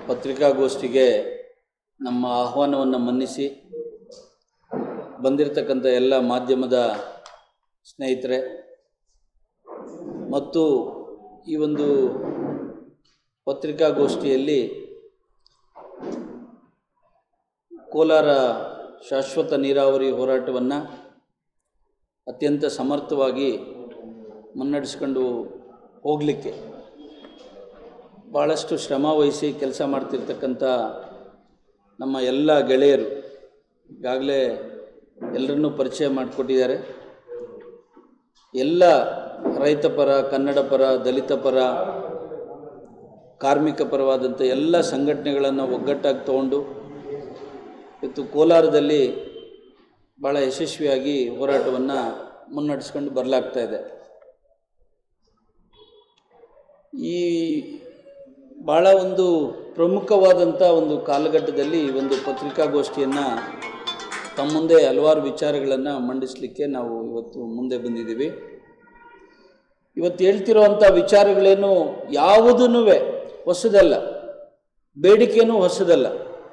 ಪತ್ರಿಕಾಗೋಷ್ಠಿಗೆ ನಮ್ಮ ಆಹ್ವಾನವನ್ನು ಮನ್ನಿಸಿ ಬಂದಿರತಕ್ಕಂಥ ಎಲ್ಲ ಮಾಧ್ಯಮದ ಸ್ನೇಹಿತರೆ ಮತ್ತು ಈ ಒಂದು ಪತ್ರಿಕಾಗೋಷ್ಠಿಯಲ್ಲಿ ಕೋಲಾರ ಶಾಶ್ವತ ನೀರಾವರಿ ಹೋರಾಟವನ್ನು ಅತ್ಯಂತ ಸಮರ್ಥವಾಗಿ ಮುನ್ನಡೆಸ್ಕೊಂಡು ಹೋಗಲಿಕ್ಕೆ ಭಾಳಷ್ಟು ಶ್ರಮ ವಹಿಸಿ ಕೆಲಸ ಮಾಡ್ತಿರ್ತಕ್ಕಂಥ ನಮ್ಮ ಎಲ್ಲ ಗೆಳೆಯರು ಈಗಾಗಲೇ ಎಲ್ಲರನ್ನೂ ಪರಿಚಯ ಮಾಡಿಕೊಟ್ಟಿದ್ದಾರೆ ಎಲ್ಲ ರೈತ ಪರ ಕನ್ನಡ ಪರ ದಲಿತ ಪರ ಕಾರ್ಮಿಕ ಪರವಾದಂಥ ಎಲ್ಲ ಸಂಘಟನೆಗಳನ್ನು ಒಗ್ಗಟ್ಟಾಗಿ ತಗೊಂಡು ಇವತ್ತು ಕೋಲಾರದಲ್ಲಿ ಭಾಳ ಯಶಸ್ವಿಯಾಗಿ ಹೋರಾಟವನ್ನು ಮುನ್ನಡೆಸ್ಕೊಂಡು ಬರಲಾಗ್ತಾ ಇದೆ ಈ ಭಾಳ ಒಂದು ಪ್ರಮುಖವಾದಂಥ ಒಂದು ಕಾಲಘಟ್ಟದಲ್ಲಿ ಈ ಒಂದು ಪತ್ರಿಕಾಗೋಷ್ಠಿಯನ್ನು ತಮ್ಮ ಮುಂದೆ ಹಲವಾರು ವಿಚಾರಗಳನ್ನು ಮಂಡಿಸಲಿಕ್ಕೆ ನಾವು ಇವತ್ತು ಮುಂದೆ ಬಂದಿದ್ದೀವಿ ಇವತ್ತು ಹೇಳ್ತಿರೋವಂಥ ವಿಚಾರಗಳೇನು ಯಾವುದೂ ಹೊಸದಲ್ಲ ಬೇಡಿಕೆನೂ ಹೊಸದಲ್ಲ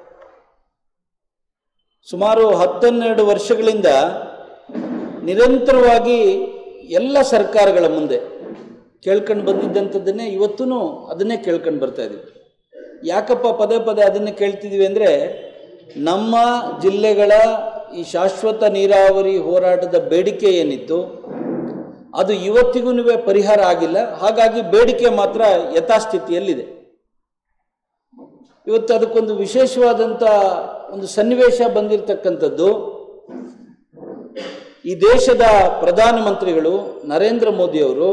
ಸುಮಾರು ಹತ್ತನ್ನೆರಡು ವರ್ಷಗಳಿಂದ ನಿರಂತರವಾಗಿ ಎಲ್ಲ ಸರ್ಕಾರಗಳ ಮುಂದೆ ಕೇಳ್ಕೊಂಡು ಬಂದಿದ್ದಂಥದ್ದನ್ನೇ ಇವತ್ತೂ ಅದನ್ನೇ ಕೇಳ್ಕೊಂಡು ಬರ್ತಾ ಇದ್ದೀವಿ ಯಾಕಪ್ಪ ಪದೇ ಪದೇ ಅದನ್ನೇ ಕೇಳ್ತಿದ್ದೀವಿ ಅಂದರೆ ನಮ್ಮ ಜಿಲ್ಲೆಗಳ ಈ ಶಾಶ್ವತ ನೀರಾವರಿ ಹೋರಾಟದ ಬೇಡಿಕೆ ಏನಿತ್ತು ಅದು ಇವತ್ತಿಗೂ ಪರಿಹಾರ ಆಗಿಲ್ಲ ಹಾಗಾಗಿ ಬೇಡಿಕೆ ಮಾತ್ರ ಯಥಾಸ್ಥಿತಿಯಲ್ಲಿದೆ ಇವತ್ತು ಅದಕ್ಕೊಂದು ವಿಶೇಷವಾದಂಥ ಒಂದು ಸನ್ನಿವೇಶ ಬಂದಿರತಕ್ಕಂಥದ್ದು ಈ ದೇಶದ ಪ್ರಧಾನಮಂತ್ರಿಗಳು ನರೇಂದ್ರ ಮೋದಿಯವರು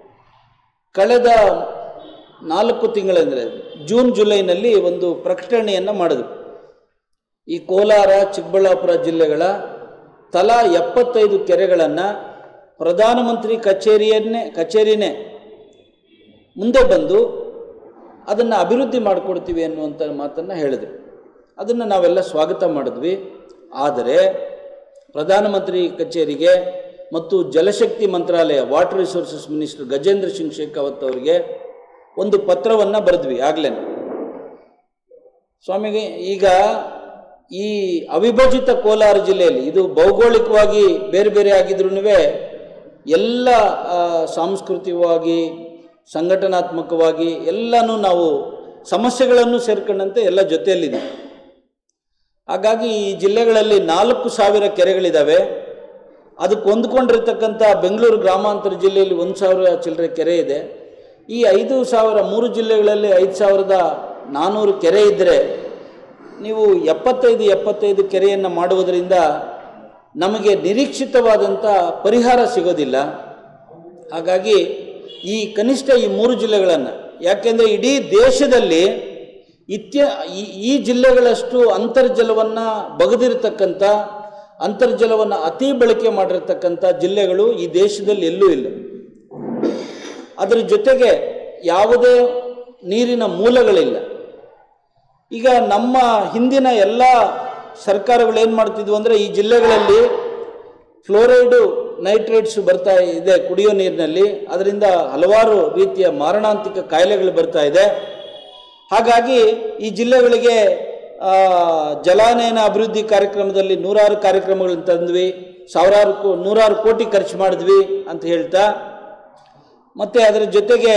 ಕಳೆದ ನಾಲ್ಕು ತಿಂಗಳಂದರೆ ಜೂನ್ ಜುಲೈನಲ್ಲಿ ಒಂದು ಪ್ರಕಟಣೆಯನ್ನು ಮಾಡಿದ್ರು ಈ ಕೋಲಾರ ಚಿಕ್ಕಬಳ್ಳಾಪುರ ಜಿಲ್ಲೆಗಳ ತಲಾ ಎಪ್ಪತ್ತೈದು ಕೆರೆಗಳನ್ನು ಪ್ರಧಾನಮಂತ್ರಿ ಕಚೇರಿಯನ್ನೇ ಕಚೇರಿನೇ ಮುಂದೆ ಬಂದು ಅದನ್ನು ಅಭಿವೃದ್ಧಿ ಮಾಡಿಕೊಡ್ತೀವಿ ಅನ್ನುವಂಥ ಮಾತನ್ನು ಹೇಳಿದರು ಅದನ್ನು ನಾವೆಲ್ಲ ಸ್ವಾಗತ ಮಾಡಿದ್ವಿ ಆದರೆ ಪ್ರಧಾನಮಂತ್ರಿ ಕಚೇರಿಗೆ ಮತ್ತು ಜಲಶಕ್ತಿ ಮಂತ್ರಾಲಯ water resources minister Gajendra Singh Shekhawat ಅವರಿಗೆ ಒಂದು ಪತ್ರವನ್ನು ಬರೆದ್ವಿ ಆಗಲೇ ಸ್ವಾಮಿಗೆ ಈಗ ಈ ಅವಿಭಜಿತ ಕೋಲಾರ ಜಿಲ್ಲೆಯಲ್ಲಿ ಇದು ಭೌಗೋಳಿಕವಾಗಿ ಬೇರೆ ಬೇರೆ ಆಗಿದ್ರೂ ಎಲ್ಲ ಆ, ಸಾಂಸ್ಕೃತಿಕವಾಗಿ ಸಂಘಟನಾತ್ಮಕವಾಗಿ ಎಲ್ಲನೂ ನಾವು ಸಮಸ್ಯೆಗಳನ್ನು ಸೇರ್ಕೊಂಡಂತೆ ಎಲ್ಲ ಜೊತೆಯಲ್ಲಿದೆ ಹಾಗಾಗಿ ಈ ಜಿಲ್ಲೆಗಳಲ್ಲಿ ನಾಲ್ಕು ಸಾವಿರ ಕೆರೆಗಳಿದ್ದಾವೆ ಅದಕ್ಕೆ ಹೊಂದ್ಕೊಂಡಿರ್ತಕ್ಕಂಥ ಬೆಂಗಳೂರು ಗ್ರಾಮಾಂತರ ಜಿಲ್ಲೆಯಲ್ಲಿ ಒಂದು ಸಾವಿರ ಚಿಲ್ಲರೆ ಕೆರೆ ಇದೆ ಈ ಐದು ಸಾವಿರ ಮೂರು ಜಿಲ್ಲೆಗಳಲ್ಲಿ ಐದು ಸಾವಿರದ ನಾನ್ನೂರು ಕೆರೆ ಇದ್ದರೆ ನೀವು ಎಪ್ಪತ್ತೈದು ಎಪ್ಪತ್ತೈದು ಕೆರೆಯನ್ನು ಮಾಡುವುದರಿಂದ ನಮಗೆ ನಿರೀಕ್ಷಿತವಾದಂಥ ಪರಿಹಾರ ಸಿಗೋದಿಲ್ಲ ಹಾಗಾಗಿ ಈ ಕನಿಷ್ಠ ಈ ಮೂರು ಜಿಲ್ಲೆಗಳನ್ನು ಯಾಕೆಂದರೆ ಇಡೀ ದೇಶದಲ್ಲಿ ಇತ್ಯ ಈ ಈ ಜಿಲ್ಲೆಗಳಷ್ಟು ಅಂತರ್ಜಲವನ್ನು ಬಗೆದಿರತಕ್ಕಂಥ ಅಂತರ್ಜಲವನ್ನು ಅತಿ ಬಳಕೆ ಮಾಡಿರ್ತಕ್ಕಂಥ ಜಿಲ್ಲೆಗಳು ಈ ದೇಶದಲ್ಲಿ ಎಲ್ಲೂ ಇಲ್ಲ ಅದರ ಜೊತೆಗೆ ಯಾವುದೇ ನೀರಿನ ಮೂಲಗಳಿಲ್ಲ ಈಗ ನಮ್ಮ ಹಿಂದಿನ ಎಲ್ಲ ಸರ್ಕಾರಗಳು ಏನು ಮಾಡ್ತಿದ್ವು ಅಂದರೆ ಈ ಜಿಲ್ಲೆಗಳಲ್ಲಿ ಫ್ಲೋರೈಡು ನೈಟ್ರೇಟ್ಸ್ ಬರ್ತಾ ಇದೆ ಕುಡಿಯೋ ನೀರಿನಲ್ಲಿ ಅದರಿಂದ ಹಲವಾರು ರೀತಿಯ ಮಾರಣಾಂತಿಕ ಕಾಯಿಲೆಗಳು ಬರ್ತಾ ಇದೆ ಹಾಗಾಗಿ ಈ ಜಿಲ್ಲೆಗಳಿಗೆ ಆ, ಜಲಾನಯನ ಅಭಿವೃದ್ಧಿ ಕಾರ್ಯಕ್ರಮದಲ್ಲಿ ನೂರಾರು ಕಾರ್ಯಕ್ರಮಗಳನ್ನು ತಂದ್ವಿ ಸಾವಿರಾರು ಕೋ ನೂರಾರು ಕೋಟಿ ಖರ್ಚು ಮಾಡಿದ್ವಿ ಅಂತ ಹೇಳ್ತಾ ಮತ್ತು ಅದರ ಜೊತೆಗೆ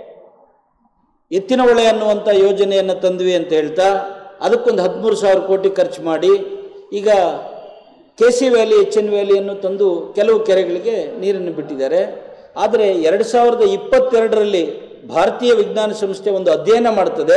ಎತ್ತಿನ ಹೊಳೆ ಅನ್ನುವಂಥ ಯೋಜನೆಯನ್ನು ತಂದ್ವಿ ಅಂತ ಹೇಳ್ತಾ ಅದಕ್ಕೊಂದು ಹದಿಮೂರು ಸಾವಿರ ಕೋಟಿ ಖರ್ಚು ಮಾಡಿ ಈಗ K C valley H N ವ್ಯಾಲಿಯನ್ನು ತಂದು ಕೆಲವು ಕೆರೆಗಳಿಗೆ ನೀರನ್ನು ಬಿಟ್ಟಿದ್ದಾರೆ ಆದರೆ ಎರಡು ಸಾವಿರದ ಇಪ್ಪತ್ತೆರಡರಲ್ಲಿ ಭಾರತೀಯ ವಿಜ್ಞಾನ ಸಂಸ್ಥೆ ಒಂದು ಅಧ್ಯಯನ ಮಾಡ್ತದೆ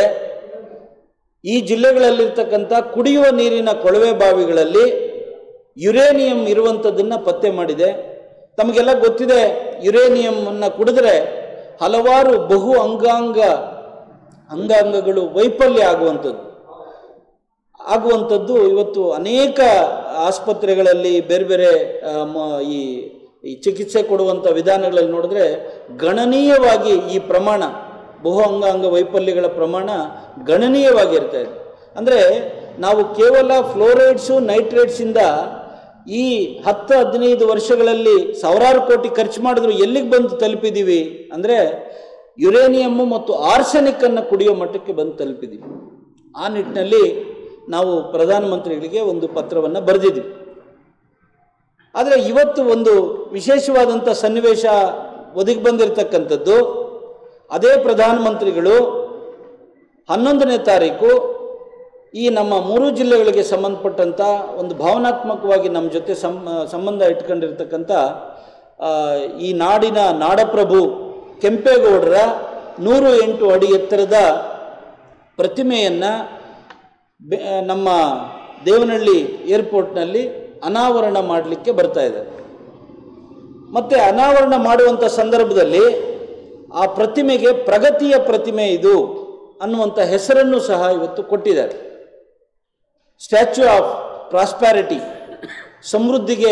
ಈ ಜಿಲ್ಲೆಗಳಲ್ಲಿರ್ತಕ್ಕಂಥ ಕುಡಿಯುವ ನೀರಿನ ಕೊಳವೆ ಬಾವಿಗಳಲ್ಲಿ ಯುರೇನಿಯಂ ಇರುವಂಥದ್ದನ್ನು ಪತ್ತೆ ಮಾಡಿದೆ ತಮಗೆಲ್ಲ ಗೊತ್ತಿದೆ ಯುರೇನಿಯಮನ್ನು ಕುಡಿದ್ರೆ ಹಲವಾರು ಬಹು ಅಂಗಾಂಗ ಅಂಗಾಂಗಗಳು ವೈಫಲ್ಯ ಆಗುವಂಥದ್ದು ಆಗುವಂಥದ್ದು ಇವತ್ತು ಅನೇಕ ಆಸ್ಪತ್ರೆಗಳಲ್ಲಿ ಬೇರೆ ಬೇರೆ ಆ, ಮ- ಈ ಈ ಚಿಕಿತ್ಸೆ ಕೊಡುವಂಥ ವಿಧಾನಗಳಲ್ಲಿ ನೋಡಿದ್ರೆ ಗಣನೀಯವಾಗಿ ಈ ಪ್ರಮಾಣ ಬಹು ಅಂಗಾಂಗ ವೈಫಲ್ಯಗಳ ಪ್ರಮಾಣ ಗಣನೀಯವಾಗಿರ್ತಾ ಇದೆ ಅಂದರೆ ನಾವು ಕೇವಲ ಫ್ಲೋರೈಡ್ಸು ನೈಟ್ರೇಟ್ಸಿಂದ ಈ ಹತ್ತು ಹದಿನೈದು ವರ್ಷಗಳಲ್ಲಿ ಸಾವಿರಾರು ಕೋಟಿ ಖರ್ಚು ಮಾಡಿದ್ರು ಎಲ್ಲಿಗೆ ಬಂದು ತಲುಪಿದ್ದೀವಿ ಅಂದರೆ ಯುರೇನಿಯಮ್ಮು ಮತ್ತು ಆರ್ಸೆನಿಕ್ಕನ್ನು ಕುಡಿಯೋ ಮಟ್ಟಕ್ಕೆ ಬಂದು ತಲುಪಿದ್ದೀವಿ ಆ ನಿಟ್ಟಿನಲ್ಲಿ ನಾವು ಪ್ರಧಾನಮಂತ್ರಿಗಳಿಗೆ ಒಂದು ಪತ್ರವನ್ನು ಬರೆದಿದ್ವಿ ಆದರೆ ಇವತ್ತು ಒಂದು ವಿಶೇಷವಾದಂಥ ಸನ್ನಿವೇಶ ಒದಗಿ ಬಂದಿರತಕ್ಕಂಥದ್ದು ಅದೇ ಪ್ರಧಾನಮಂತ್ರಿಗಳು ಹನ್ನೊಂದನೇ ತಾರೀಕು ಈ ನಮ್ಮ ಮೂರು ಜಿಲ್ಲೆಗಳಿಗೆ ಸಂಬಂಧಪಟ್ಟಂಥ ಒಂದು ಭಾವನಾತ್ಮಕವಾಗಿ ನಮ್ಮ ಜೊತೆ ಸಂ ಸಂಬಂಧ ಇಟ್ಕೊಂಡಿರ್ತಕ್ಕಂಥ ಆ, ಈ ನಾಡಿನ ನಾಡಪ್ರಭು ಕೆಂಪೇಗೌಡರ ನೂರು ಎಂಟು ಅಡಿ ಎತ್ತರದ ಪ್ರತಿಮೆಯನ್ನು ಬೆ- ನಮ್ಮ ದೇವನಹಳ್ಳಿ ಏರ್ಪೋರ್ಟ್ನಲ್ಲಿ ಅನಾವರಣ ಮಾಡಲಿಕ್ಕೆ ಬರ್ತಾ ಇದೆ ಮತ್ತು ಅನಾವರಣ ಮಾಡುವಂಥ ಸಂದರ್ಭದಲ್ಲಿ ಆ ಪ್ರತಿಮೆಗೆ ಪ್ರಗತಿಯ ಪ್ರತಿಮೆ ಇದು ಅನ್ನುವಂಥ ಹೆಸರನ್ನು ಸಹ ಇವತ್ತು ಕೊಟ್ಟಿದ್ದಾರೆ ಸ್ಟ್ಯಾಚ್ಯೂ ಆಫ್ ಪ್ರಾಸ್ಪ್ಯಾರಿಟಿ ಸಮೃದ್ಧಿಗೆ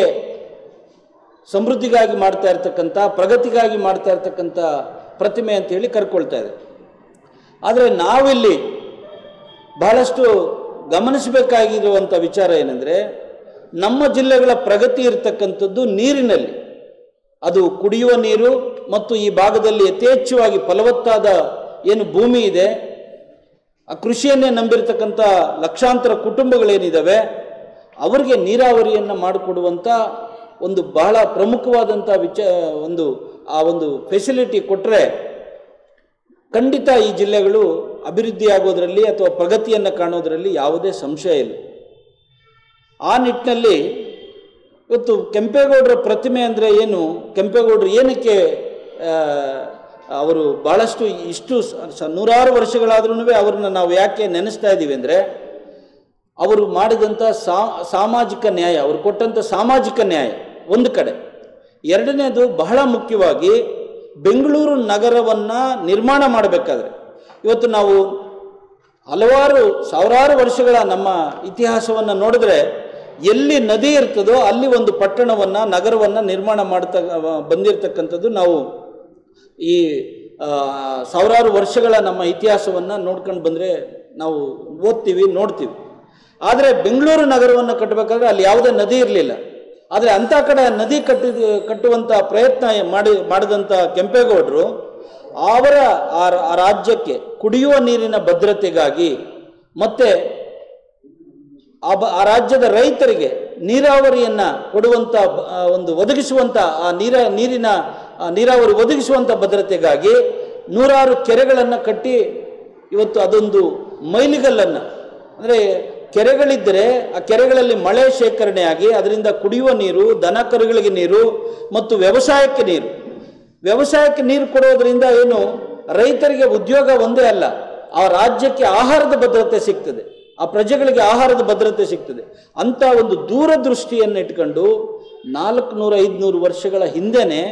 ಸಮೃದ್ಧಿಗಾಗಿ ಮಾಡ್ತಾ ಇರ್ತಕ್ಕಂಥ ಪ್ರಗತಿಗಾಗಿ ಮಾಡ್ತಾ ಇರ್ತಕ್ಕಂಥ ಪ್ರತಿಮೆ ಅಂತ ಹೇಳಿ ಕರ್ಕೊಳ್ತಾ ಇದೆ ಆದರೆ ನಾವಿಲ್ಲಿ ಬಹಳಷ್ಟು ಗಮನಿಸಬೇಕಾಗಿರುವಂಥ ವಿಚಾರ ಏನಂದರೆ ನಮ್ಮ ಜಿಲ್ಲೆಗಳ ಪ್ರಗತಿ ಇರತಕ್ಕಂಥದ್ದು ನೀರಿನಲ್ಲಿ ಅದು ಕುಡಿಯುವ ನೀರು ಮತ್ತು ಈ ಭಾಗದಲ್ಲಿ ಯಥೇಚ್ಛವಾಗಿ ಫಲವತ್ತಾದ ಏನು ಭೂಮಿ ಇದೆ ಆ ಕೃಷಿಯನ್ನೇ ನಂಬಿರ್ತಕ್ಕಂಥ ಲಕ್ಷಾಂತರ ಕುಟುಂಬಗಳೇನಿದ್ದಾವೆ ಅವರಿಗೆ ನೀರಾವರಿಯನ್ನು ಮಾಡಿಕೊಡುವಂಥ ಒಂದು ಬಹಳ ಪ್ರಮುಖವಾದಂಥ ವಿಚ ಒಂದು ಆ ಒಂದು ಫೆಸಿಲಿಟಿ ಕೊಟ್ಟರೆ ಖಂಡಿತ ಈ ಜಿಲ್ಲೆಗಳು ಅಭಿವೃದ್ಧಿ ಆಗೋದರಲ್ಲಿ ಅಥವಾ ಪ್ರಗತಿಯನ್ನು ಕಾಣೋದರಲ್ಲಿ ಯಾವುದೇ ಸಂಶಯ ಇಲ್ಲ ಆ ನಿಟ್ಟಿನಲ್ಲಿ ಇವತ್ತು ಕೆಂಪೇಗೌಡರ ಪ್ರತಿಮೆ ಅಂದರೆ ಏನು ಕೆಂಪೇಗೌಡರು ಏನಕ್ಕೆ ಆ, ಅವರು ಭಾಳಷ್ಟು ಇಷ್ಟು ಸ- ಸ- ನೂರಾರು ವರ್ಷಗಳಾದ್ರೂ ಅವ್ರನ್ನ ನಾವು ಯಾಕೆ ನೆನೆಸ್ತಾ ಇದ್ದೀವಿ ಅಂದರೆ ಅವರು ಮಾಡಿದಂಥ ಸಾ ಸಾಮಾಜಿಕ ನ್ಯಾಯ ಅವರು ಕೊಟ್ಟಂಥ ಸಾಮಾಜಿಕ ನ್ಯಾಯ ಒಂದು ಕಡೆ ಎರಡನೇದು ಬಹಳ ಮುಖ್ಯವಾಗಿ ಬೆಂಗಳೂರು ನಗರವನ್ನು ನಿರ್ಮಾಣ ಮಾಡಬೇಕಾದ್ರೆ ಇವತ್ತು ನಾವು ಹಲವಾರು ಸಾವಿರಾರು ವರ್ಷಗಳ ನಮ್ಮ ಇತಿಹಾಸವನ್ನು ನೋಡಿದ್ರೆ ಎಲ್ಲಿ ನದಿ ಇರ್ತದೋ ಅಲ್ಲಿ ಒಂದು ಪಟ್ಟಣವನ್ನು ನಗರವನ್ನು ನಿರ್ಮಾಣ ಮಾಡ್ತಾ ಬಂದಿರತಕ್ಕಂಥದ್ದು ನಾವು ಈ ಆ, ಸಾವಿರಾರು ವರ್ಷಗಳ ನಮ್ಮ ಇತಿಹಾಸವನ್ನು ನೋಡ್ಕೊಂಡು ಬಂದರೆ ನಾವು ಓದ್ತೀವಿ ನೋಡ್ತೀವಿ ಆದರೆ ಬೆಂಗಳೂರು ನಗರವನ್ನು ಕಟ್ಟಬೇಕಾದ್ರೆ ಅಲ್ಲಿ ಯಾವುದೇ ನದಿ ಇರಲಿಲ್ಲ ಆದರೆ ಅಂಥ ಕಡೆ ನದಿ ಕಟ್ಟಿದ ಕಟ್ಟುವಂಥ ಪ್ರಯತ್ನ ಮಾಡಿ ಮಾಡಿದಂಥ ಕೆಂಪೇಗೌಡರು ಅವರ ಆ ರ- ಆ ರಾಜ್ಯಕ್ಕೆ ಕುಡಿಯುವ ನೀರಿನ ಭದ್ರತೆಗಾಗಿ ಮತ್ತು ಆ ಬ ಆ ರಾಜ್ಯದ ರೈತರಿಗೆ ನೀರಾವರಿಯನ್ನು ಕೊಡುವಂಥ ಬ- ಆ ಒಂದು ಒದಗಿಸುವಂಥ ಆ ನೀರ ನೀರಿನ ಆ ನೀರಾವರಿ ಒದಗಿಸುವಂಥ ಭದ್ರತೆಗಾಗಿ ನೂರಾರು ಕೆರೆಗಳನ್ನು ಕಟ್ಟಿ ಇವತ್ತು ಅದೊಂದು ಮೈಲಿಗಲ್ಲನ್ನು ಅಂದರೆ ಕೆರೆಗಳಿದ್ದರೆ ಆ ಕೆರೆಗಳಲ್ಲಿ ಮಳೆ ಶೇಖರಣೆ ಆಗಿ ಅದರಿಂದ ಕುಡಿಯುವ ನೀರು ದನ ಕರುಗಳಿಗೆ ನೀರು ಮತ್ತು ವ್ಯವಸಾಯಕ್ಕೆ ನೀರು ವ್ಯವಸಾಯಕ್ಕೆ ನೀರು ಕೊಡೋದ್ರಿಂದ ಏನು ರೈತರಿಗೆ ಉದ್ಯೋಗ ಒಂದೇ ಅಲ್ಲ ಆ ರಾಜ್ಯಕ್ಕೆ ಆಹಾರದ ಭದ್ರತೆ ಸಿಗ್ತದೆ ಆ ಪ್ರಜೆಗಳಿಗೆ ಆಹಾರದ ಭದ್ರತೆ ಸಿಗ್ತದೆ ಅಂತ ಒಂದು ದೂರದೃಷ್ಟಿಯನ್ನು ಇಟ್ಕೊಂಡು ನಾಲ್ಕು ನೂರ ಐದುನೂರು ವರ್ಷಗಳ ಹಿಂದೆನೇ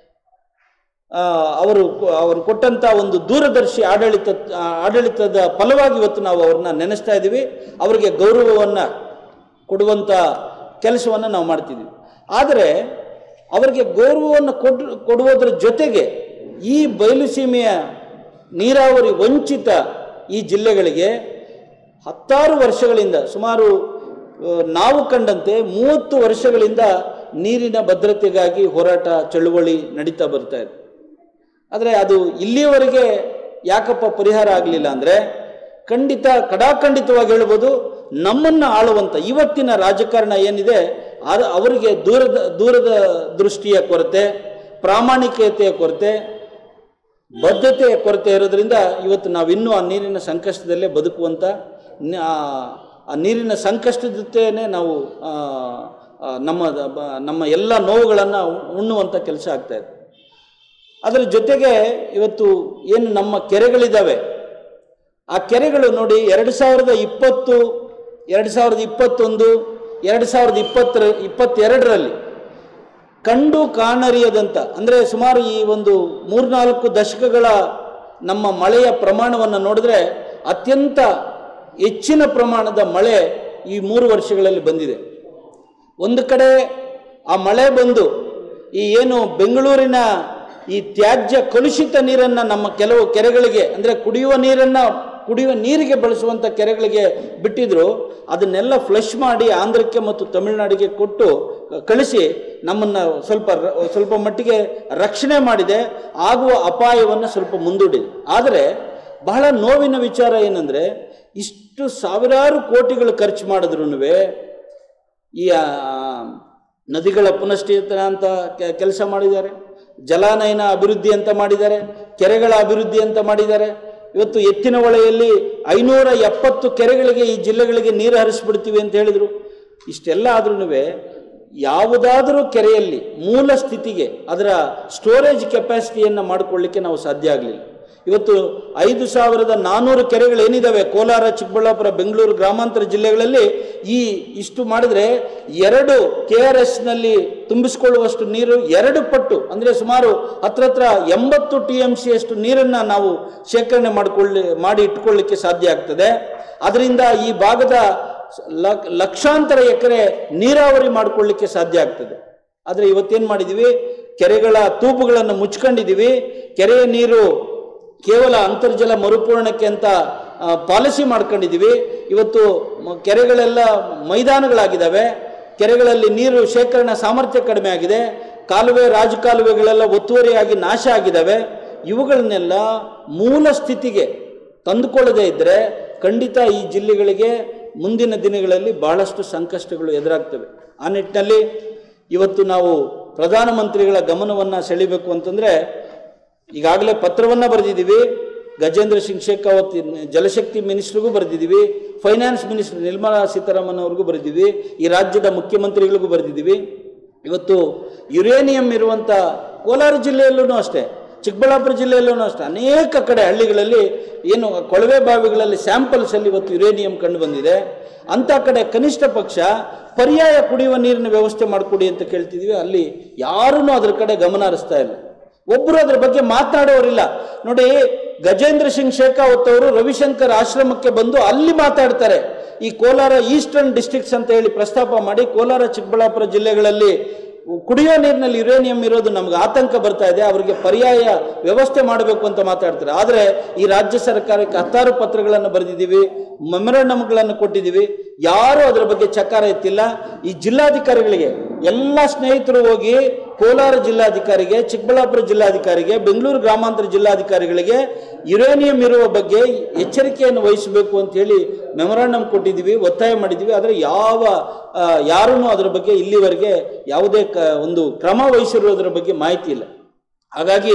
ಆ, ಅವರು ಅವರು ಕೊಟ್ಟಂಥ ಒಂದು ದೂರದರ್ಶಿ ಆಡಳಿತ ಆ, ಆಡಳಿತದ ಫಲವಾಗಿ ಇವತ್ತು ನಾವು ಅವ್ರನ್ನ ನೆನೆಸ್ತಾ ಇದ್ದೀವಿ ಅವರಿಗೆ ಗೌರವವನ್ನು ಕೊಡುವಂಥ ಕೆಲಸವನ್ನು ನಾವು ಮಾಡ್ತಿದ್ದೀವಿ ಆದರೆ ಅವರಿಗೆ ಗೌರವವನ್ನು ಕೊಡ್ ಕೊಡುವುದರ ಜೊತೆಗೆ ಈ ಬಯಲುಸೀಮೆಯ ನೀರಾವರಿ ವಂಚಿತ ಈ ಜಿಲ್ಲೆಗಳಿಗೆ ಹತ್ತಾರು ವರ್ಷಗಳಿಂದ ಸುಮಾರು ಆ, ನಾವು ಕಂಡಂತೆ ಮೂವತ್ತು ವರ್ಷಗಳಿಂದ ನೀರಿನ ಭದ್ರತೆಗಾಗಿ ಹೋರಾಟ ಚಳುವಳಿ ನಡೀತಾ ಬರ್ತಾ ಇದೆ ಆದರೆ ಅದು ಇಲ್ಲಿಯವರೆಗೆ ಯಾಕಪ್ಪ ಪರಿಹಾರ ಆಗಲಿಲ್ಲ ಅಂದರೆ ಖಂಡಿತ ಕಡಾಖಂಡಿತವಾಗಿ ಹೇಳ್ಬೋದು ನಮ್ಮನ್ನು ಆಳುವಂಥ ಇವತ್ತಿನ ರಾಜಕಾರಣ ಏನಿದೆ ಅದು ಅವರಿಗೆ ದೂರದ ದೂರದ ದೃಷ್ಟಿಯ ಕೊರತೆ ಪ್ರಾಮಾಣಿಕತೆಯ ಕೊರತೆ ಬದ್ಧತೆಯ ಕೊರತೆ ಇರೋದ್ರಿಂದ ಇವತ್ತು ನಾವಿನ್ನೂ ಆ ನೀರಿನ ಸಂಕಷ್ಟದಲ್ಲೇ ಬದುಕುವಂಥ ನ- ಆ- ಆ ನೀರಿನ ಸಂಕಷ್ಟದ ಜೊತೆನೇ ನಾವು ಆ, ಆ, ನಮ್ಮ ಬ- ನಮ್ಮ ಎಲ್ಲ ನೋವುಗಳನ್ನು ಉಣ್ಣುವಂಥ ಕೆಲಸ ಆಗ್ತಾಯಿದೆ ಅದರ ಜೊತೆಗೆ ಇವತ್ತು ಏನು ನಮ್ಮ ಕೆರೆಗಳಿದ್ದಾವೆ ಆ ಕೆರೆಗಳು ನೋಡಿ ಎರಡು ಸಾವಿರದ ಇಪ್ಪತ್ತು ಎರಡು ಸಾವಿರದ ಇಪ್ಪತ್ತೊಂದು ಎರಡು ಸಾವಿರದ ಇಪ್ಪತ್ತರ ಇಪ್ಪತ್ತೆರಡರಲ್ಲಿ ಕಂಡು ಕಾಣರಿಯದಂಥ ಅಂದರೆ ಸುಮಾರು ಈ ಒಂದು ಮೂರ್ನಾಲ್ಕು ದಶಕಗಳ ನಮ್ಮ ಮಳೆಯ ಪ್ರಮಾಣವನ್ನು ನೋಡಿದ್ರೆ ಅತ್ಯಂತ ಹೆಚ್ಚಿನ ಪ್ರಮಾಣದ ಮಳೆ ಈ ಮೂರು ವರ್ಷಗಳಲ್ಲಿ ಬಂದಿದೆ ಒಂದು ಕಡೆ ಆ ಮಳೆ ಬಂದು ಈ ಏನು ಬೆಂಗಳೂರಿನ ಈ ತ್ಯಾಜ್ಯ ಕಲುಷಿತ ನೀರನ್ನು ನಮ್ಮ ಕೆಲವು ಕೆರೆಗಳಿಗೆ ಅಂದರೆ ಕುಡಿಯುವ ನೀರನ್ನು ಕುಡಿಯುವ ನೀರಿಗೆ ಬಳಸುವಂಥ ಕೆರೆಗಳಿಗೆ ಬಿಟ್ಟಿದ್ರು ಅದನ್ನೆಲ್ಲ ಫ್ಲಶ್ ಮಾಡಿ ಆಂಧ್ರಕ್ಕೆ ಮತ್ತು ತಮಿಳುನಾಡಿಗೆ ಕೊಟ್ಟು ಕಳಿಸಿ ನಮ್ಮನ್ನು ಸ್ವಲ್ಪ ರ- ಸ್ವಲ್ಪ ಮಟ್ಟಿಗೆ ರಕ್ಷಣೆ ಮಾಡಿದೆ ಆಗುವ ಅಪಾಯವನ್ನು ಸ್ವಲ್ಪ ಮುಂದೂಡಿದೆ ಆದರೆ ಬಹಳ ನೋವಿನ ವಿಚಾರ ಏನಂದರೆ ಇಷ್ಟು ಸಾವಿರಾರು ಕೋಟಿಗಳು ಖರ್ಚು ಮಾಡಿದ್ರು ಈ ಆ, ನದಿಗಳ ಪುನಶ್ಚೇತನ ಅಂತ ಕೆಲಸ ಮಾಡಿದ್ದಾರೆ ಜಲಾನಯನ ಅಭಿವೃದ್ಧಿ ಅಂತ ಮಾಡಿದ್ದಾರೆ ಕೆರೆಗಳ ಅಭಿವೃದ್ಧಿ ಅಂತ ಮಾಡಿದ್ದಾರೆ ಇವತ್ತು ಎತ್ತಿನ ಹೊಳೆಯಲ್ಲಿ ಐನೂರ ಎಪ್ಪತ್ತು ಕೆರೆಗಳಿಗೆ ಈ ಜಿಲ್ಲೆಗಳಿಗೆ ನೀರು ಹರಿಸ್ಬಿಡ್ತೀವಿ ಅಂತ ಹೇಳಿದರು ಇಷ್ಟೆಲ್ಲ ಆದ್ರೂ ಯಾವುದಾದರೂ ಕೆರೆಯಲ್ಲಿ ಮೂಲ ಸ್ಥಿತಿಗೆ ಅದರ ಸ್ಟೋರೇಜ್ ಕೆಪಾಸಿಟಿಯನ್ನು ಮಾಡಿಕೊಳ್ಳಿಕ್ಕೆ ನಾವು ಸಾಧ್ಯ ಆಗಲಿಲ್ಲ ಇವತ್ತು ಐದು ಸಾವಿರದ ನಾನ್ನೂರು ಕೆರೆಗಳು ಏನಿದಾವೆ ಕೋಲಾರ ಚಿಕ್ಕಬಳ್ಳಾಪುರ ಬೆಂಗಳೂರು ಗ್ರಾಮಾಂತರ ಜಿಲ್ಲೆಗಳಲ್ಲಿ ಈ ಇಷ್ಟು ಮಾಡಿದ್ರೆ ಎರಡು ಕೆ ಆರ್ ಎಸ್ನಲ್ಲಿ ತುಂಬಿಸಿಕೊಳ್ಳುವಷ್ಟು ನೀರು ಎರಡು ಪಟ್ಟು ಅಂದರೆ ಸುಮಾರು ಹತ್ರ ಹತ್ರ ಎಂಬತ್ತು ಟಿ ಎಮ್ ಸಿ ಅಷ್ಟು ನೀರನ್ನು ನಾವು ಶೇಖರಣೆ ಮಾಡಿಕೊಳ್ಳಿ ಮಾಡಿ ಇಟ್ಕೊಳ್ಳಿಕ್ಕೆ ಸಾಧ್ಯ ಆಗ್ತದೆ ಅದರಿಂದ ಈ ಭಾಗದ ಲಕ್ ಲಕ್ಷಾಂತರ ಎಕರೆ ನೀರಾವರಿ ಮಾಡಿಕೊಳ್ಳಿಕ್ಕೆ ಸಾಧ್ಯ ಆಗ್ತದೆ ಆದರೆ ಇವತ್ತೇನು ಮಾಡಿದ್ದೀವಿ ಕೆರೆಗಳ ತೂಪುಗಳನ್ನು ಮುಚ್ಕೊಂಡಿದ್ದೀವಿ ಕೆರೆಯ ನೀರು ಕೇವಲ ಅಂತರ್ಜಲ ಮರುಪೂರಣಕ್ಕೆ ಅಂತ ಪಾಲಿಸಿ ಮಾಡ್ಕೊಂಡಿದ್ದೀವಿ ಇವತ್ತು ಮ- ಕೆರೆಗಳೆಲ್ಲ ಮೈದಾನಗಳಾಗಿದ್ದಾವೆ ಕೆರೆಗಳಲ್ಲಿ ನೀರು ಶೇಖರಣಾ ಸಾಮರ್ಥ್ಯ ಕಡಿಮೆ ಆಗಿದೆ ಕಾಲುವೆ ರಾಜಕಾಲುವೆಗಳೆಲ್ಲ ಒತ್ತುವರಿಯಾಗಿ ನಾಶ ಆಗಿದ್ದಾವೆ ಇವುಗಳನ್ನೆಲ್ಲ ಮೂಲ ಸ್ಥಿತಿಗೆ ತಂದುಕೊಳ್ಳದೇ ಇದ್ದರೆ ಖಂಡಿತ ಈ ಜಿಲ್ಲೆಗಳಿಗೆ ಮುಂದಿನ ದಿನಗಳಲ್ಲಿ ಬಹಳಷ್ಟು ಸಂಕಷ್ಟಗಳು ಎದುರಾಗ್ತವೆ ಆ ನಿಟ್ಟಿನಲ್ಲಿ ಇವತ್ತು ನಾವು ಪ್ರಧಾನಮಂತ್ರಿಗಳ ಗಮನವನ್ನು ಸೆಳಿಬೇಕು ಅಂತಂದರೆ ಈಗಾಗಲೇ ಪತ್ರವನ್ನು ಬರೆದಿದ್ದೀವಿ ಗಜೇಂದ್ರ ಸಿಂಗ್ ಶೇಖಾವತ್ ಜಲಶಕ್ತಿ ಮಿನಿಸ್ಟ್ರಿಗೂ ಬರೆದಿದ್ದೀವಿ ಫೈನಾನ್ಸ್ ಮಿನಿಸ್ಟರ್ ನಿರ್ಮಲಾ ಸೀತಾರಾಮನ್ ಅವ್ರಿಗೂ ಬರೆದಿದ್ದೀವಿ ಈ ರಾಜ್ಯದ ಮುಖ್ಯಮಂತ್ರಿಗಳಿಗೂ ಬರೆದಿದ್ದೀವಿ ಇವತ್ತು ಯುರೇನಿಯಂ ಇರುವಂಥ ಕೋಲಾರ ಜಿಲ್ಲೆಯಲ್ಲೂ ಅಷ್ಟೇ ಚಿಕ್ಕಬಳ್ಳಾಪುರ ಜಿಲ್ಲೆಯಲ್ಲೂ ಅಷ್ಟೇ ಅನೇಕ ಕಡೆ ಹಳ್ಳಿಗಳಲ್ಲಿ ಏನು ಕೊಳವೆ ಬಾವಿಗಳಲ್ಲಿ ಸ್ಯಾಂಪಲ್ಸಲ್ಲಿ ಇವತ್ತು ಯುರೇನಿಯಂ ಕಂಡು ಬಂದಿದೆ ಅಂಥ ಕಡೆ ಕನಿಷ್ಠ ಪಕ್ಷ ಪರ್ಯಾಯ ಕುಡಿಯುವ ನೀರಿನ ವ್ಯವಸ್ಥೆ ಮಾಡಿಕೊಡಿ ಅಂತ ಕೇಳ್ತಿದ್ವಿ ಅಲ್ಲಿ ಯಾರೂ ಅದ್ರ ಕಡೆ ಗಮನ ಹರಿಸ್ತಾ ಇಲ್ಲ ಒಬ್ಬರು ಅದ್ರ ಬಗ್ಗೆ ಮಾತನಾಡೋರಿಲ್ಲ ನೋಡಿ ಗಜೇಂದ್ರ ಸಿಂಗ್ ಶೇಖಾವತ್ ಅವರು ರವಿಶಂಕರ್ ಆಶ್ರಮಕ್ಕೆ ಬಂದು ಅಲ್ಲಿ ಮಾತಾಡ್ತಾರೆ ಈ ಕೋಲಾರ ಈಸ್ಟರ್ನ್ ಡಿಸ್ಟ್ರಿಕ್ಟ್ಸ್ ಅಂತ ಹೇಳಿ ಪ್ರಸ್ತಾಪ ಮಾಡಿ ಕೋಲಾರ ಚಿಕ್ಕಬಳ್ಳಾಪುರ ಜಿಲ್ಲೆಗಳಲ್ಲಿ ಕುಡಿಯೋ ನೀರಿನಲ್ಲಿ ಯುರೇನಿಯಂ ಇರೋದು ನಮ್ಗೆ ಆತಂಕ ಬರ್ತಾ ಇದೆ ಅವರಿಗೆ ಪರ್ಯಾಯ ವ್ಯವಸ್ಥೆ ಮಾಡಬೇಕು ಅಂತ ಮಾತಾಡ್ತಾರೆ ಆದರೆ ಈ ರಾಜ್ಯ ಸರ್ಕಾರಕ್ಕೆ ಹತ್ತಾರು ಪತ್ರಗಳನ್ನು ಬರೆದಿದ್ದೀವಿ ಮೆಮೊರಂಡಮ್ಗಳನ್ನು ಕೊಟ್ಟಿದ್ದೀವಿ ಯಾರೂ ಅದರ ಬಗ್ಗೆ ಚಕಾರ ಎತ್ತಿಲ್ಲ ಈ ಜಿಲ್ಲಾಧಿಕಾರಿಗಳಿಗೆ ಎಲ್ಲ ಸ್ನೇಹಿತರು ಹೋಗಿ ಕೋಲಾರ ಜಿಲ್ಲಾಧಿಕಾರಿಗೆ ಚಿಕ್ಕಬಳ್ಳಾಪುರ ಜಿಲ್ಲಾಧಿಕಾರಿಗೆ ಬೆಂಗಳೂರು ಗ್ರಾಮಾಂತರ ಜಿಲ್ಲಾಧಿಕಾರಿಗಳಿಗೆ ಯುರೇನಿಯಂ ಇರುವ ಬಗ್ಗೆ ಎಚ್ಚರಿಕೆಯನ್ನು ವಹಿಸಬೇಕು ಅಂತ ಹೇಳಿ ಮೆಮೊರಾಂಡಮ್ ಕೊಟ್ಟಿದ್ದೀವಿ ಒತ್ತಾಯ ಮಾಡಿದ್ದೀವಿ ಆದರೆ ಯಾವ ಯಾರೂ ಅದರ ಬಗ್ಗೆ ಇಲ್ಲಿವರೆಗೆ ಯಾವುದೇ ಕ ಒಂದು ಕ್ರಮ ವಹಿಸಿರೋದ್ರ ಬಗ್ಗೆ ಮಾಹಿತಿ ಇಲ್ಲ ಹಾಗಾಗಿ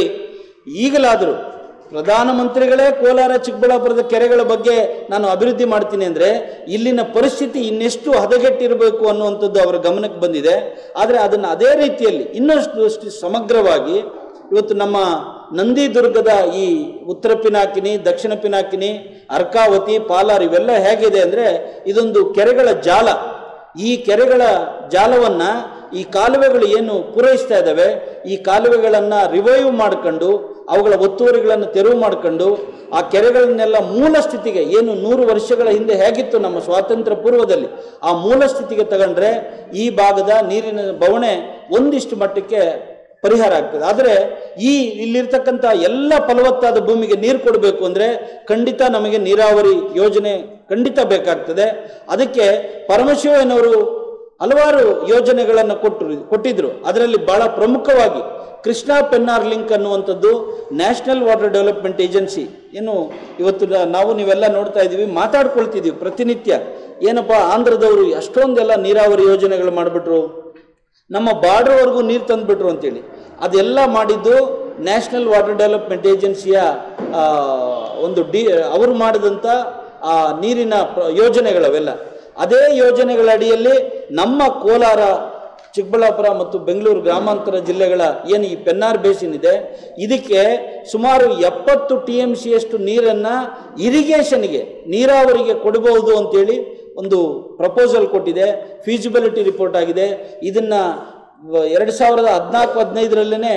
ಈಗಲಾದರೂ ಪ್ರಧಾನಮಂತ್ರಿಗಳೇ ಕೋಲಾರ ಚಿಕ್ಕಬಳ್ಳಾಪುರದ ಕೆರೆಗಳ ಬಗ್ಗೆ ನಾನು ಅಭಿವೃದ್ಧಿ ಮಾಡ್ತೀನಿ ಅಂದರೆ ಇಲ್ಲಿನ ಪರಿಸ್ಥಿತಿ ಇನ್ನೆಷ್ಟು ಹದಗೆಟ್ಟಿರಬೇಕು ಅನ್ನುವಂಥದ್ದು ಅವರ ಗಮನಕ್ಕೆ ಬಂದಿದೆ ಆದರೆ ಅದನ್ನು ಅದೇ ರೀತಿಯಲ್ಲಿ ಇನ್ನಷ್ಟು ಅಷ್ಟು ಸಮಗ್ರವಾಗಿ ಇವತ್ತು ನಮ್ಮ ನಂದಿದುರ್ಗದ ಈ ಉತ್ತರ ಪಿನಾಕಿನಿ ದಕ್ಷಿಣ ಪಿನಾಕಿನಿ ಅರ್ಕಾವತಿ ಪಾಲಾರ್ ಇವೆಲ್ಲ ಹೇಗಿದೆ ಅಂದರೆ ಇದೊಂದು ಕೆರೆಗಳ ಜಾಲ ಈ ಕೆರೆಗಳ ಜಾಲವನ್ನು ಈ ಕಾಲುವೆಗಳು ಏನು ಪೂರೈಸ್ತಾ ಇದ್ದಾವೆ ಈ ಕಾಲುವೆಗಳನ್ನು ರಿವೈವ್ ಮಾಡ್ಕೊಂಡು ಅವುಗಳ ಒತ್ತುವರಿಗಳನ್ನು ತೆರವು ಮಾಡ್ಕೊಂಡು ಆ ಕೆರೆಗಳನ್ನೆಲ್ಲ ಮೂಲ ಸ್ಥಿತಿಗೆ ಏನು ನೂರು ವರ್ಷಗಳ ಹಿಂದೆ ಹೇಗಿತ್ತು ನಮ್ಮ ಸ್ವಾತಂತ್ರ್ಯ ಪೂರ್ವದಲ್ಲಿ ಆ ಮೂಲ ಸ್ಥಿತಿಗೆ ತಗೊಂಡ್ರೆ ಈ ಭಾಗದ ನೀರಿನ ಬವಣೆ ಒಂದಿಷ್ಟು ಮಟ್ಟಕ್ಕೆ ಪರಿಹಾರ ಆಗ್ತದೆ ಆದರೆ ಈ ಇಲ್ಲಿರ್ತಕ್ಕಂಥ ಎಲ್ಲ ಫಲವತ್ತಾದ ಭೂಮಿಗೆ ನೀರು ಕೊಡಬೇಕು ಅಂದರೆ ಖಂಡಿತ ನಮಗೆ ನೀರಾವರಿ ಯೋಜನೆ ಖಂಡಿತ ಬೇಕಾಗ್ತದೆ ಅದಕ್ಕೆ ಪರಮಶಿವಯ್ಯನವರು ಹಲವಾರು ಯೋಜನೆಗಳನ್ನು ಕೊಟ್ಟರು ಕೊಟ್ಟಿದ್ರು ಅದರಲ್ಲಿ ಬಹಳ ಪ್ರಮುಖವಾಗಿ ಕೃಷ್ಣಾ ಪೆನ್ನಾರ್ ಲಿಂಕ್ ಅನ್ನುವಂಥದ್ದು ನ್ಯಾಷನಲ್ ವಾಟರ್ ಡೆವಲಪ್ಮೆಂಟ್ ಏಜೆನ್ಸಿ ಏನು ಇವತ್ತು ನಾ- ನಾವು ನೀವೆಲ್ಲ ನೋಡ್ತಾ ಇದ್ದೀವಿ ಮಾತಾಡ್ಕೊಳ್ತಿದ್ದೀವಿ ಪ್ರತಿನಿತ್ಯ ಏನಪ್ಪ ಆಂಧ್ರದವರು ಅಷ್ಟೊಂದೆಲ್ಲ ನೀರಾವರಿ ಯೋಜನೆಗಳು ಮಾಡಿಬಿಟ್ರು ನಮ್ಮ ಬಾರ್ಡ್ರ್ವರೆಗೂ ನೀರು ತಂದುಬಿಟ್ರು ಅಂತೇಳಿ ಅದೆಲ್ಲ ಮಾಡಿದ್ದು ನ್ಯಾಷನಲ್ ವಾಟರ್ ಡೆವಲಪ್ಮೆಂಟ್ ಏಜೆನ್ಸಿಯ ಆ, ಒಂದು ಡಿ ಅವರು ಮಾಡಿದಂಥ ಆ ನೀರಿನ ಪ್ರ- ಯೋಜನೆಗಳವೆಲ್ಲ ಅದೇ ಯೋಜನೆಗಳ ಅಡಿಯಲ್ಲಿ ನಮ್ಮ ಕೋಲಾರ ಚಿಕ್ಕಬಳ್ಳಾಪುರ ಮತ್ತು ಬೆಂಗಳೂರು ಗ್ರಾಮಾಂತರ ಜಿಲ್ಲೆಗಳ ಏನು ಈ ಪೆನ್ನಾರ್ ಬೇಸಿನ್ ಇದೆ ಇದಕ್ಕೆ ಸುಮಾರು ಎಪ್ಪತ್ತು ಟಿ ಎಮ್ ಸಿಯಷ್ಟು ನೀರನ್ನು ಇರಿಗೇಷನ್ಗೆ ನೀರಾವರಿಗೆ ಕೊಡಬಹುದು ಅಂತೇಳಿ ಒಂದು ಪ್ರಪೋಸಲ್ ಕೊಟ್ಟಿದೆ ಫೀಸಿಬಿಲಿಟಿ ರಿಪೋರ್ಟ್ ಆಗಿದೆ ಇದನ್ನು ಎರಡು ಸಾವಿರದ ಹದಿನಾಲ್ಕು ಹದಿನೈದರಲ್ಲೇ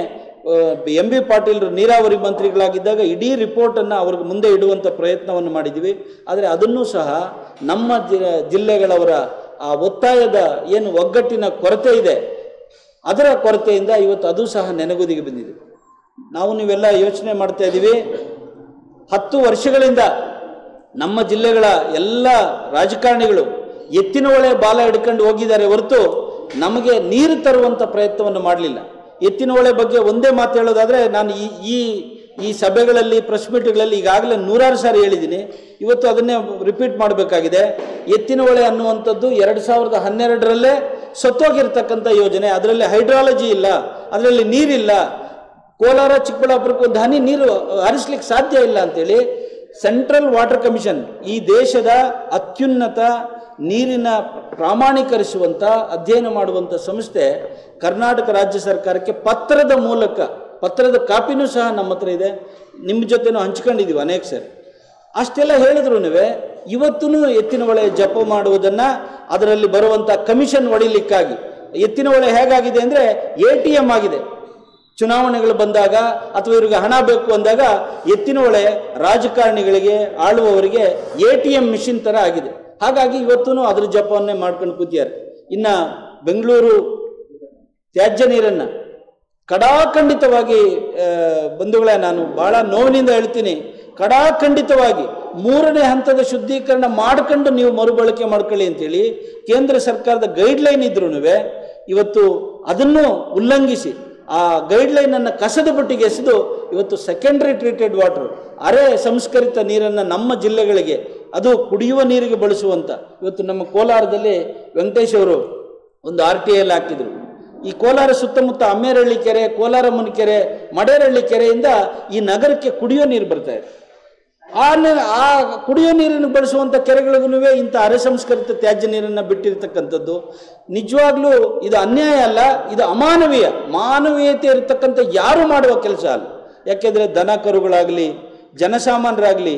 ಎಂ ಬಿ ಪಾಟೀಲ್ ನೀರಾವರಿ ಮಂತ್ರಿಗಳಾಗಿದ್ದಾಗ ಇಡೀ ರಿಪೋರ್ಟನ್ನು ಅವ್ರಿಗೆ ಮುಂದೆ ಇಡುವಂಥ ಪ್ರಯತ್ನವನ್ನು ಮಾಡಿದ್ದೀವಿ ಆದರೆ ಅದನ್ನೂ ಸಹ ನಮ್ಮ ಜಿ ಜಿಲ್ಲೆಗಳವರ ಆ ಒತ್ತಾಯದ ಏನು ಒಗ್ಗಟ್ಟಿನ ಕೊರತೆ ಇದೆ ಅದರ ಕೊರತೆಯಿಂದ ಇವತ್ತು ಅದು ಸಹ ನೆನಗುದಿಗೆ ಬಂದಿದೆ ನಾವು ನೀವೆಲ್ಲ ಯೋಚನೆ ಮಾಡ್ತಾ ಇದ್ದೀವಿ ಹತ್ತು ವರ್ಷಗಳಿಂದ ನಮ್ಮ ಜಿಲ್ಲೆಗಳ ಎಲ್ಲ ರಾಜಕಾರಣಿಗಳು ಎತ್ತಿನ ಒಳೆ ಬಾಲ ಹಿಡ್ಕೊಂಡು ಹೋಗಿದ್ದಾರೆ ಹೊರತು ನಮಗೆ ನೀರು ತರುವಂಥ ಪ್ರಯತ್ನವನ್ನು ಮಾಡಲಿಲ್ಲ ಎತ್ತಿನ ಹೊಳೆ ಬಗ್ಗೆ ಒಂದೇ ಮಾತು ಹೇಳೋದಾದರೆ ನಾನು ಈ ಈ ಈ ಸಭೆಗಳಲ್ಲಿ ಪ್ರೆಸ್ ಮೀಟ್ಗಳಲ್ಲಿ ಈಗಾಗಲೇ ನೂರಾರು ಸಾರಿ ಹೇಳಿದ್ದೀನಿ ಇವತ್ತು ಅದನ್ನೇ ರಿಪೀಟ್ ಮಾಡಬೇಕಾಗಿದೆ ಎತ್ತಿನ ಹೊಳೆ ಅನ್ನುವಂಥದ್ದು ಎರಡು ಸಾವಿರದ ಹನ್ನೆರಡರಲ್ಲೇ ಸತ್ತೋಗಿರ್ತಕ್ಕಂಥ ಯೋಜನೆ ಅದರಲ್ಲಿ ಹೈಡ್ರಾಲಜಿ ಇಲ್ಲ ಅದರಲ್ಲಿ ನೀರಿಲ್ಲ ಕೋಲಾರ ಚಿಕ್ಕಬಳ್ಳಾಪುರಕ್ಕೆ ಒಂದು ಹನಿ ನೀರು ಹರಿಸ್ಲಿಕ್ಕೆ ಸಾಧ್ಯ ಇಲ್ಲ ಅಂತೇಳಿ ಸೆಂಟ್ರಲ್ ವಾಟರ್ ಕಮಿಷನ್ ಈ ದೇಶದ ಅತ್ಯುನ್ನತ ನೀರಿನ ಪ್ರಾಮಾಣೀಕರಿಸುವಂಥ ಅಧ್ಯಯನ ಮಾಡುವಂಥ ಸಂಸ್ಥೆ ಕರ್ನಾಟಕ ರಾಜ್ಯ ಸರ್ಕಾರಕ್ಕೆ ಪತ್ರದ ಮೂಲಕ ಪತ್ರದ ಕಾಪಿನೂ ಸಹ ನಮ್ಮ ಹತ್ರ ಇದೆ ನಿಮ್ಮ ಜೊತೆನೂ ಹಂಚ್ಕೊಂಡಿದ್ದೀವಿ ಅನೇಕ ಸರಿ ಅಷ್ಟೆಲ್ಲ ಹೇಳಿದ್ರು ಇವತ್ತೂ ಎತ್ತಿನ ಹೊಳೆ ಜಪ ಮಾಡುವುದನ್ನು ಅದರಲ್ಲಿ ಬರುವಂಥ ಕಮಿಷನ್ ಹೊಡಿಲಿಕ್ಕಾಗಿ ಎತ್ತಿನ ಹೊಳೆ ಹೇಗಾಗಿದೆ ಅಂದರೆ ಎ ಟಿ ಎಮ್ ಆಗಿದೆ ಚುನಾವಣೆಗಳು ಬಂದಾಗ ಅಥವಾ ಇವ್ರಿಗೆ ಹಣ ಬೇಕು ಅಂದಾಗ ಎತ್ತಿನ ಹೊಳೆ ರಾಜಕಾರಣಿಗಳಿಗೆ ಆಳುವವರಿಗೆ ಎ ಟಿ ಎಂ ಮಿಷಿನ್ ಥರ ಆಗಿದೆ ಹಾಗಾಗಿ ಇವತ್ತೂ ಅದ್ರ ಜಪವನ್ನೇ ಮಾಡ್ಕೊಂಡು ಕೂತಿದ್ದಾರೆ ಇನ್ನು ಬೆಂಗಳೂರು ತ್ಯಾಜ್ಯ ನೀರನ್ನು ಕಡಾಖಂಡಿತವಾಗಿ ಆ, ಬಂಧುಗಳೇ ನಾನು ಬಹಳ ನೋವಿನಿಂದ ಹೇಳ್ತೀನಿ ಕಡಾಖಂಡಿತವಾಗಿ ಮೂರನೇ ಹಂತದ ಶುದ್ಧೀಕರಣ ಮಾಡ್ಕೊಂಡು ನೀವು ಮರುಬಳಕೆ ಮಾಡ್ಕೊಳ್ಳಿ ಅಂತೇಳಿ ಕೇಂದ್ರ ಸರ್ಕಾರದ ಗೈಡ್ಲೈನ್ ಇದ್ರೂ ಇವತ್ತು ಅದನ್ನು ಉಲ್ಲಂಘಿಸಿ ಆ ಗೈಡ್ಲೈನನ್ನು ಕಸದ ಬುಟ್ಟಿಗೆ ಎಸೆದು ಇವತ್ತು ಸೆಕೆಂಡರಿ ಟ್ರೀಟೆಡ್ ವಾಟರ್ ಅರೆ ಸಂಸ್ಕರಿತ ನೀರನ್ನು ನಮ್ಮ ಜಿಲ್ಲೆಗಳಿಗೆ ಅದು ಕುಡಿಯುವ ನೀರಿಗೆ ಬಳಸುವಂಥ ಇವತ್ತು ನಮ್ಮ ಕೋಲಾರದಲ್ಲಿ ವೆಂಕಟೇಶ್ ಅವರು ಒಂದು ಆರ್ ಟಿ ಎಲ್ ಹಾಕಿದ್ರು ಈ ಕೋಲಾರ ಸುತ್ತಮುತ್ತ ಅಮ್ಮೇರಹಳ್ಳಿ ಕೆರೆ ಕೋಲಾರ ಕೆರೆ ಮಡೇರಹಳ್ಳಿ ಕೆರೆಯಿಂದ ಈ ನಗರಕ್ಕೆ ಕುಡಿಯೋ ನೀರು ಬರ್ತಾ ಇದೆ ಆ ನೀರು ಆ ಕುಡಿಯೋ ನೀರನ್ನು ಬಳಸುವಂಥ ಕೆರೆಗಳಿಗೂ ಇಂಥ ಅರೆ ಸಂಸ್ಕರಿತ ತ್ಯಾಜ್ಯ ನೀರನ್ನು ಬಿಟ್ಟಿರ್ತಕ್ಕಂಥದ್ದು ನಿಜವಾಗ್ಲೂ ಇದು ಅನ್ಯಾಯ ಅಲ್ಲ ಇದು ಅಮಾನವೀಯ ಮಾನವೀಯತೆ ಇರತಕ್ಕಂಥ ಯಾರು ಮಾಡುವ ಕೆಲಸ ಅಲ್ಲ ಯಾಕೆಂದರೆ ದನ ಕರುಗಳಾಗಲಿ ಜನಸಾಮಾನ್ಯರಾಗಲಿ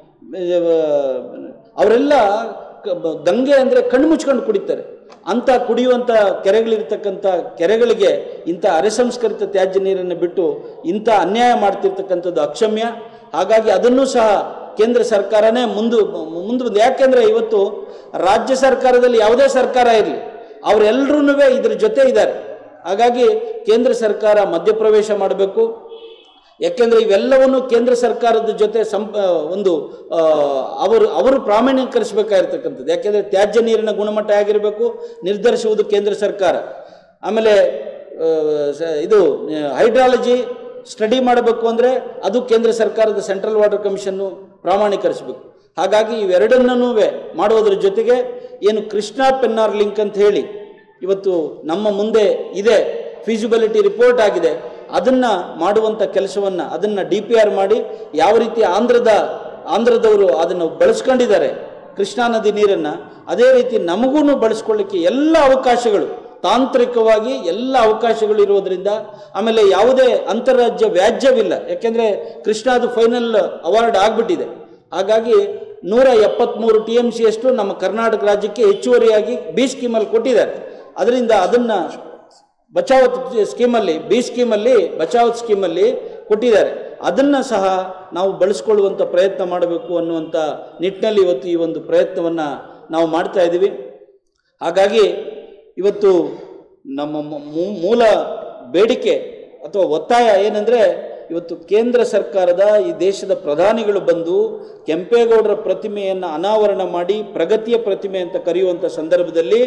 ಅವರೆಲ್ಲ ಕ- ಬ- ಗಂಗೆ ಅಂದರೆ ಕಣ್ಣು ಮುಚ್ಕೊಂಡು ಕುಡಿತಾರೆ ಅಂಥ ಕುಡಿಯುವಂಥ ಕೆರೆಗಳಿರ್ತಕ್ಕಂಥ ಕೆರೆಗಳಿಗೆ ಇಂಥ ಅರೆಸಂಸ್ಕರಿತ ತ್ಯಾಜ್ಯ ನೀರನ್ನು ಬಿಟ್ಟು ಇಂಥ ಅನ್ಯಾಯ ಮಾಡ್ತಿರ್ತಕ್ಕಂಥದ್ದು ಅಕ್ಷಮ್ಯ ಹಾಗಾಗಿ ಅದನ್ನು ಸಹ ಕೇಂದ್ರ ಸರ್ಕಾರನೇ ಮುಂದು ಮುಂದೆ ಬಂದು ಯಾಕೆಂದರೆ ಇವತ್ತು ರಾಜ್ಯ ಸರ್ಕಾರದಲ್ಲಿ ಯಾವುದೇ ಸರ್ಕಾರ ಇರಲಿ ಅವರೆಲ್ಲರೂ ಇದ್ರ ಜೊತೆ ಇದ್ದಾರೆ ಹಾಗಾಗಿ ಕೇಂದ್ರ ಸರ್ಕಾರ ಮಧ್ಯಪ್ರವೇಶ ಮಾಡಬೇಕು ಯಾಕೆಂದರೆ ಇವೆಲ್ಲವನ್ನು ಕೇಂದ್ರ ಸರ್ಕಾರದ ಜೊತೆ ಸಂಪ ಒಂದು ಆ, ಅವರು ಅವರು ಪ್ರಾಮಾಣೀಕರಿಸಬೇಕಾಗಿರ್ತಕ್ಕಂಥದ್ದು ಯಾಕೆಂದರೆ ತ್ಯಾಜ್ಯ ನೀರಿನ ಗುಣಮಟ್ಟ ಆಗಿರಬೇಕು ನಿರ್ಧರಿಸುವುದು ಕೇಂದ್ರ ಸರ್ಕಾರ ಆಮೇಲೆ ಆ, ಸ- ಇದು ಹೈಡ್ರಾಲಜಿ ಸ್ಟಡಿ ಮಾಡಬೇಕು ಅಂದರೆ ಅದು ಕೇಂದ್ರ ಸರ್ಕಾರದ ಸೆಂಟ್ರಲ್ ವಾಟರ್ ಕಮಿಷನ್ನು ಪ್ರಾಮಾಣೀಕರಿಸಬೇಕು ಹಾಗಾಗಿ ಇವೆರಡನ್ನೂ ಮಾಡೋದ್ರ ಜೊತೆಗೆ ಏನು ಕೃಷ್ಣ ಪೆನ್ನಾರ್ ಲಿಂಕ್ ಅಂತ ಹೇಳಿ ಇವತ್ತು ನಮ್ಮ ಮುಂದೆ ಇದೆ ಫೀಸಿಬಿಲಿಟಿ ರಿಪೋರ್ಟ್ ಆಗಿದೆ ಅದನ್ನು ಮಾಡುವಂಥ ಕೆಲಸವನ್ನು ಅದನ್ನು ಡಿ ಪಿ ಆರ್ ಮಾಡಿ ಯಾವ ರೀತಿ ಆಂಧ್ರದ ಆಂಧ್ರದವರು ಅದನ್ನು ಬಳಸ್ಕೊಂಡಿದ್ದಾರೆ ಕೃಷ್ಣಾ ನದಿ ನೀರನ್ನು ಅದೇ ರೀತಿ ನಮಗೂ ಬಳಸ್ಕೊಳ್ಳಿಕ್ಕೆ ಎಲ್ಲ ಅವಕಾಶಗಳು ತಾಂತ್ರಿಕವಾಗಿ ಎಲ್ಲ ಅವಕಾಶಗಳು ಇರೋದ್ರಿಂದ ಆಮೇಲೆ ಯಾವುದೇ ಅಂತಾರಾಜ್ಯ ವ್ಯಾಜ್ಯವಿಲ್ಲ ಯಾಕೆಂದರೆ ಕೃಷ್ಣಾದು ಫೈನಲ್ ಅವಾರ್ಡ್ ಆಗಿಬಿಟ್ಟಿದೆ ಹಾಗಾಗಿ ನೂರ ಎಪ್ಪತ್ತ್ಮೂರು ಟಿ ಎಮ್ ಸಿ ಅಷ್ಟು ನಮ್ಮ ಕರ್ನಾಟಕ ರಾಜ್ಯಕ್ಕೆ ಹೆಚ್ಚುವರಿಯಾಗಿ ಬಿ ಸ್ಕೀಮಲ್ಲಿ ಕೊಟ್ಟಿದ್ದಾರೆ ಅದರಿಂದ ಅದನ್ನು ಬಚಾವತ್ ಸ್ಕೀಮಲ್ಲಿ ಬಿ ಸ್ಕೀಮಲ್ಲಿ ಬಚಾವತ್ ಸ್ಕೀಮಲ್ಲಿ ಕೊಟ್ಟಿದ್ದಾರೆ ಅದನ್ನು ಸಹ ನಾವು ಬಳಸ್ಕೊಳ್ಳುವಂಥ ಪ್ರಯತ್ನ ಮಾಡಬೇಕು ಅನ್ನುವಂಥ ನಿಟ್ಟಿನಲ್ಲಿ ಇವತ್ತು ಈ ಒಂದು ಪ್ರಯತ್ನವನ್ನು ನಾವು ಮಾಡ್ತಾ ಇದ್ದೀವಿ ಹಾಗಾಗಿ ಇವತ್ತು ನಮ್ಮ ಮೂ- ಮೂ- ಮೂಲ ಬೇಡಿಕೆ ಅಥವಾ ಒತ್ತಾಯ ಏನಂದರೆ ಇವತ್ತು ಕೇಂದ್ರ ಸರ್ಕಾರದ ಈ ದೇಶದ ಪ್ರಧಾನಿಗಳು ಬಂದು ಕೆಂಪೇಗೌಡರ ಪ್ರತಿಮೆಯನ್ನು ಅನಾವರಣ ಮಾಡಿ ಪ್ರಗತಿಯ ಪ್ರತಿಮೆ ಅಂತ ಕರೆಯುವಂಥ ಸಂದರ್ಭದಲ್ಲಿ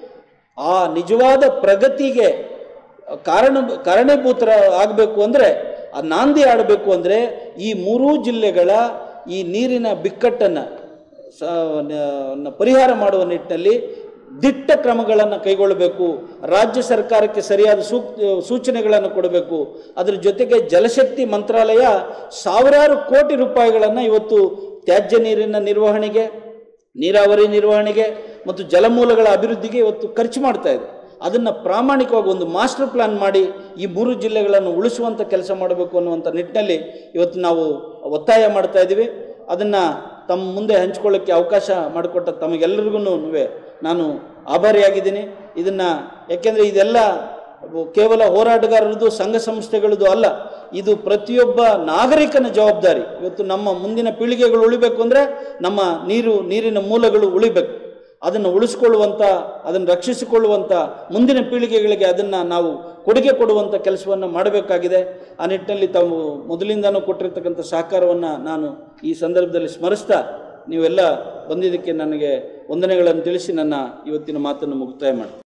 ಆ ನಿಜವಾದ ಪ್ರಗತಿಗೆ ಕಾರಣ ಕಾರಣೀಭೂತರ ಆಗಬೇಕು ಅಂದರೆ ಆ ನಾಂದಿ ಆಡಬೇಕು ಅಂದರೆ ಈ ಮೂರೂ ಜಿಲ್ಲೆಗಳ ಈ ನೀರಿನ ಬಿಕ್ಕಟ್ಟನ್ನು ಸ ನ- ಪರಿಹಾರ ಮಾಡುವ ನಿಟ್ಟಿನಲ್ಲಿ ದಿಟ್ಟ ಕ್ರಮಗಳನ್ನು ಕೈಗೊಳ್ಳಬೇಕು ರಾಜ್ಯ ಸರ್ಕಾರಕ್ಕೆ ಸರಿಯಾದ ಸೂಕ್ತ ಸೂಚನೆಗಳನ್ನು ಕೊಡಬೇಕು ಅದರ ಜೊತೆಗೆ ಜಲಶಕ್ತಿ ಮಂತ್ರಾಲಯ ಸಾವಿರಾರು ಕೋಟಿ ರೂಪಾಯಿಗಳನ್ನು ಇವತ್ತು ತ್ಯಾಜ್ಯ ನೀರಿನ ನಿರ್ವಹಣೆಗೆ ನೀರಾವರಿ ನಿರ್ವಹಣೆಗೆ ಮತ್ತು ಜಲಮೂಲಗಳ ಅಭಿವೃದ್ಧಿಗೆ ಇವತ್ತು ಖರ್ಚು ಮಾಡ್ತಾ ಇದೆ ಅದನ್ನು ಪ್ರಾಮಾಣಿಕವಾಗಿ ಒಂದು ಮಾಸ್ಟರ್ ಪ್ಲಾನ್ ಮಾಡಿ ಈ ಮೂರು ಜಿಲ್ಲೆಗಳನ್ನು ಉಳಿಸುವಂಥ ಕೆಲಸ ಮಾಡಬೇಕು ಅನ್ನುವಂಥ ನಿಟ್ಟಿನಲ್ಲಿ ಇವತ್ತು ನಾವು ಒತ್ತಾಯ ಮಾಡ್ತಾ ಇದ್ದೀವಿ ಅದನ್ನು ತಮ್ಮ ಮುಂದೆ ಹಂಚ್ಕೊಳ್ಳೋಕ್ಕೆ ಅವಕಾಶ ಮಾಡಿಕೊಟ್ಟ ತಮಗೆಲ್ಲರಿಗೂ ನಾನು ಆಭಾರಿಯಾಗಿದ್ದೀನಿ ಇದನ್ನು ಯಾಕೆಂದರೆ ಇದೆಲ್ಲ ಕೇವಲ ಹೋರಾಟಗಾರರದು ಸಂಘ ಸಂಸ್ಥೆಗಳದ್ದು ಅಲ್ಲ ಇದು ಪ್ರತಿಯೊಬ್ಬ ನಾಗರಿಕನ ಜವಾಬ್ದಾರಿ ಇವತ್ತು ನಮ್ಮ ಮುಂದಿನ ಪೀಳಿಗೆಗಳು ಉಳಿಬೇಕು ಅಂದರೆ ನಮ್ಮ ನೀರು ನೀರಿನ ಮೂಲಗಳು ಉಳಿಬೇಕು ಅದನ್ನು ಉಳಿಸ್ಕೊಳ್ಳುವಂಥ ಅದನ್ನು ರಕ್ಷಿಸಿಕೊಳ್ಳುವಂಥ ಮುಂದಿನ ಪೀಳಿಗೆಗಳಿಗೆ ಅದನ್ನು ನಾವು ಕೊಡುಗೆ ಕೊಡುವಂಥ ಕೆಲಸವನ್ನು ಮಾಡಬೇಕಾಗಿದೆ ಆ ನಿಟ್ಟಿನಲ್ಲಿ ತಾವು ಮೊದಲಿಂದನೂ ಕೊಟ್ಟಿರ್ತಕ್ಕಂಥ ಸಹಕಾರವನ್ನು ನಾನು ಈ ಸಂದರ್ಭದಲ್ಲಿ ಸ್ಮರಿಸ್ತಾ ನೀವೆಲ್ಲ ಬಂದಿದ್ದಕ್ಕೆ ನನಗೆ ವಂದನೆಗಳನ್ನು ತಿಳಿಸಿ ನನ್ನ ಇವತ್ತಿನ ಮಾತನ್ನು ಮುಕ್ತಾಯ ಮಾಡ್ತೀನಿ